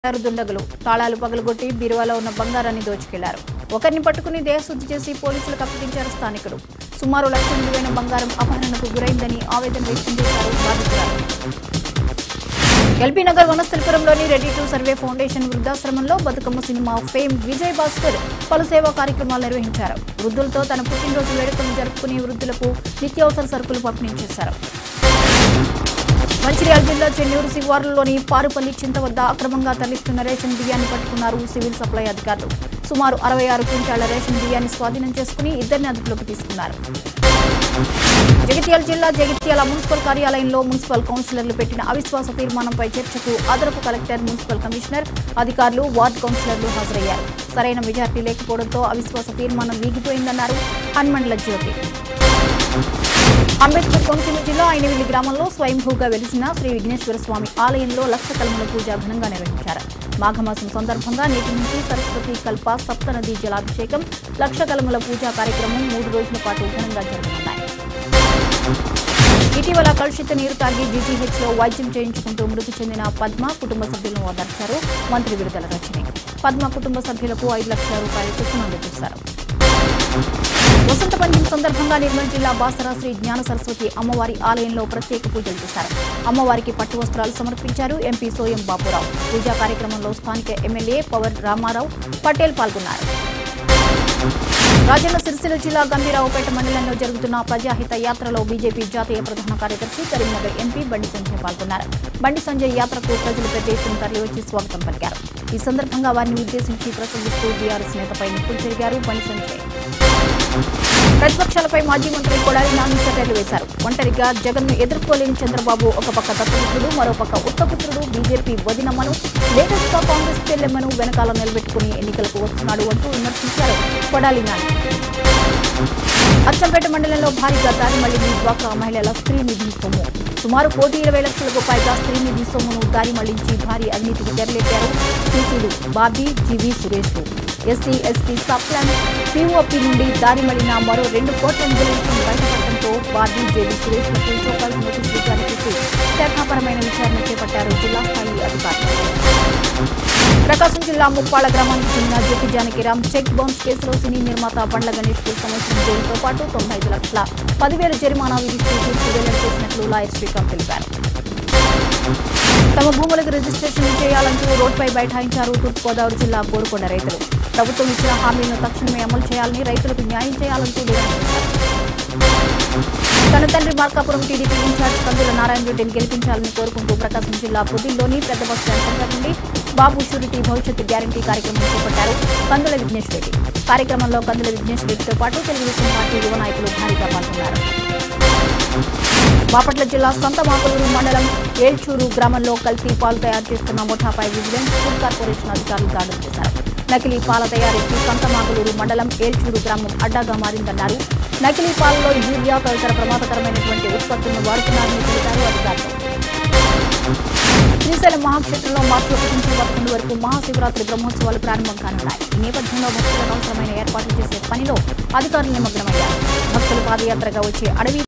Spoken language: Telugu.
ారు దుండగులు తాళాలు పగలగొట్టి బీరువాలో ఉన్న బంగారాన్ని దోచుకెళ్లారు ఒకరిని పట్టుకుని దేహశుద్ధి చేసి పోలీసులకు అప్పగించారు స్థానికులు సుమారు లక్ష విలువైన బంగారం అపహరణకు గురైందని ఆవేదన వ్యక్తం చేశారు బాధితురాలు ఎల్బీ నగర్ వనస్థలిపురంలోని రెడీ టు సర్వే ఫౌండేషన్ వృద్ధాశ్రమంలో బతుకమ్మ సినిమా ఫేమ్ విజయ్ భాస్కర్ పలు సేవా కార్యక్రమాలు నిర్వహించారు వృద్ధులతో తన పుట్టినరోజు వేడుకలు జరుపుకునే వృద్ధులకు నిత్యావసర సరుకులు పంపిణీ చేశారు మంచిర్యాల జిల్లా చెన్నూరు శివారులోని పారుపల్లి చింత వద్ద అక్రమంగా తరలిస్తున్న రేషన్ బియ్యాన్ని పట్టుకున్నారు సివిల్ సప్లై అధికారులు సుమారు అరవై ఆరు క్వింటాల రేషన్ బియ్యాన్ని స్వాధీనం చేసుకుని ఇద్దరిని అదుపులోకి తీసుకున్నారు జగిత్యాల జిల్లా జగిత్యాల మున్సిపల్ కార్యాలయంలో మున్సిపల్ కౌన్సిలర్లు పెట్టిన అవిశ్వాస తీర్మానంపై చర్చకు అదనపు కలెక్టర్ మున్సిపల్ కమిషనర్ అధికారులు వార్డు కౌన్సిలర్లు హాజరయ్యారు సరైన మెజార్టీ లేకపోవడంతో అవిశ్వాస తీర్మానం వీగిపోయిందన్నారు హన్మండ్ల జ్యోతి అంబేద్కర్ కోనసీమ జిల్లా ఐనవిల్లి గ్రామంలో స్వయంభూగా వెలిసిన శ్రీ విఘ్నేశ్వర స్వామి ఆలయంలో లక్ష కలముల పూజ ఘనంగా నిర్వహించారు మాఘమాసం సందర్భంగా నేటి నుంచి సరస్వతి కల్ప సప్తనది జలాభిషేకం లక్ష కలముల పూజా కార్యక్రమం మూడు రోజుల పాటు ఘనంగా జరగనున్నాయి ఇటీవల కలుషిత నీరు తాగి జీజీహెచ్ లో వైద్యం చేయించుకుంటూ మృతి చెందిన పద్మ కుటుంబ సభ్యులను ఓదార్చారు మంత్రి విడుదల రచని పద్మ కుటుంబ సభ్యులకు ఐదు లక్షల రూపాయల చొప్పున అందజేశారు వసంత పంచమి సందర్భంగా నిర్మల్ జిల్లా బాసరా శ్రీ జ్ఞాన సరస్వతి అమ్మవారి ఆలయంలో ప్రత్యేక పూజలు చేశారు అమ్మవారికి పట్టు వస్త్రాలు సమర్పించారు ఎంపీ సోయం బాపురావు పూజా కార్యక్రమంలో స్థానిక ఎమ్మెల్యే పవర్ రామారావు పటేల్ పాల్గొన్నారు రాజన్న సిరిసిల్ల జిల్లా గంభీరావుపేట మండలంలో జరుగుతున్న ప్రజాహిత యాత్రలో బీజేపీ జాతీయ ప్రధాన కార్యదర్శి కరీంనగర్ ఎంపీ బండి సంజయ్ పాల్గొన్నారు బండి సంజయ్ యాత్రకు ప్రజలు పెద్ద ఎత్తున తరలివచ్చి స్వాగతం పలికారు ఈ సందర్భంగా వారిని ఉద్దేశించి ప్రసంగిస్తూ బీఆర్ఎస్ నేతపై నిప్పులు చెరిగారు బండి సంజయ్ ప్రతిపక్షాలపై మాజీ మంత్రి కొడాలి నాని సెటర్లు వేశారు ఒంటరిగా జగన్ను ఎదుర్కోలేని చంద్రబాబు ఒక పక్క దత్తపుత్రుడు మరో పక్క ఉత్తపుత్రుడు బీజేపీ వదినమ్మను లేటెస్ట్ గా కాంగ్రెస్ చెల్లెమ్మను వెనకాల నిలబెట్టుకుని ఎన్నికలకు వస్తున్నాడు అంటూ విమర్శించారు కొడాలి నాని అచ్చంపేట మండలంలో భారీగా దారి మళ్లింది డ్వాక్రా మహిళల స్త్రీ నిధి సొమ్ము సుమారు కోటి ఇరవై లక్షలకు పైగా స్త్రీ నిధి సొమ్మును దారి మళ్లించి భారీ అవినీతికి తెరలేపారు సీసీలు బాబీ జీవి సురేష్లు SC ST sub plan POP నుండి దారి మళ్లిన మరో రెండు కోట్ల నిధుల విషయం బయటపడటంతో బాబీ జేవి సురేష్లకు చోకాలు నోటీసులు జారీ చేసి శాఖాపరమైన విచారణ చేపట్టారు జిల్లా స్థాయి అధికారులు ప్రకాశం జిల్లా ముప్పాళ్ల గ్రామానికి చెందిన జ్యోతి జానకిరామ్ చెక్ బౌన్స్ కేసులో సినీ నిర్మాత బండ్ల గణేష్ కు సంవత్సరం జైలుతో పాటు తొంభై ఐదు లక్షల పదివేల జరిమానా విధిస్తూ తీర్పు వెల్లడి చేసినట్లు లాయర్ శ్రీకాంత్ తెలిపారు తమ భూములకు రిజిస్ట్రేషన్ చేయాలంటూ రోడ్డుపై బైఠాయించారు తూర్పుగోదావరి జిల్లా కోరుకొండ రైతులు ప్రభుత్వం ఇచ్చిన హామీలను తక్షణమే అమలు చేయాలని రైతులకు న్యాయం చేయాలంటూ డిమాండ్ చేశారు తన తండ్రి మార్కాపురం టీడీపీ ఇన్ఛార్జ్ కందుల నారాయణ రెడ్డిని గెలిపించాలని కోరుకుంటూ ప్రకాశం జిల్లా పొదిల్లోని పెద్ద బస్ స్టాండ్ సెంటర్ నుండి బాబు షూరిటీ భవిష్యత్తు గ్యారంటీ కార్యక్రమం చేపట్టారు కందుల విఘ్నేష్ రెడ్డి కార్యక్రమంలో కందుల విఘ్నేష్ రెడ్డితో పాటు తెలుగుదేశం పార్టీ యువ నాయకులు భారీగా పాల్గొన్నారు బాపట్ల జిల్లా సంతమాకులూరు మండలం ఏల్చూరు గ్రామంలో కల్తీ పాలు తయారు చేస్తున్న ముఠాపై విజిలెన్స్ ఫుడ్ కార్పొరేషన్ అధికారులు దాడులు చేశారు నకిలీ పాల తయారీకి సంతమాకులూరు మండలం ఏల్చూరు గ్రామం అడ్డాగా మారిందన్నారు నకిలీ పాలలో యూరియా తదితర ప్రమాదకరమైనటువంటి ఉత్పత్తులను వాడుతున్నారని తెలిపారు అధికారులు శ్రీశైలం మహాక్షేత్రంలో మార్చి ఒకటి నుంచి పదకొండు వరకు మహాశివరాత్రి బ్రహ్మోత్సవాలు ప్రారంభం కానున్నాయి ఈ నేపథ్యంలో భక్తులకు అవసరమైన ఏర్పాట్లు చేసే పనిలో అధికారులు నిమగ్నమయ్యారు భక్తులు పాదయాత్రగా వచ్చే అడవి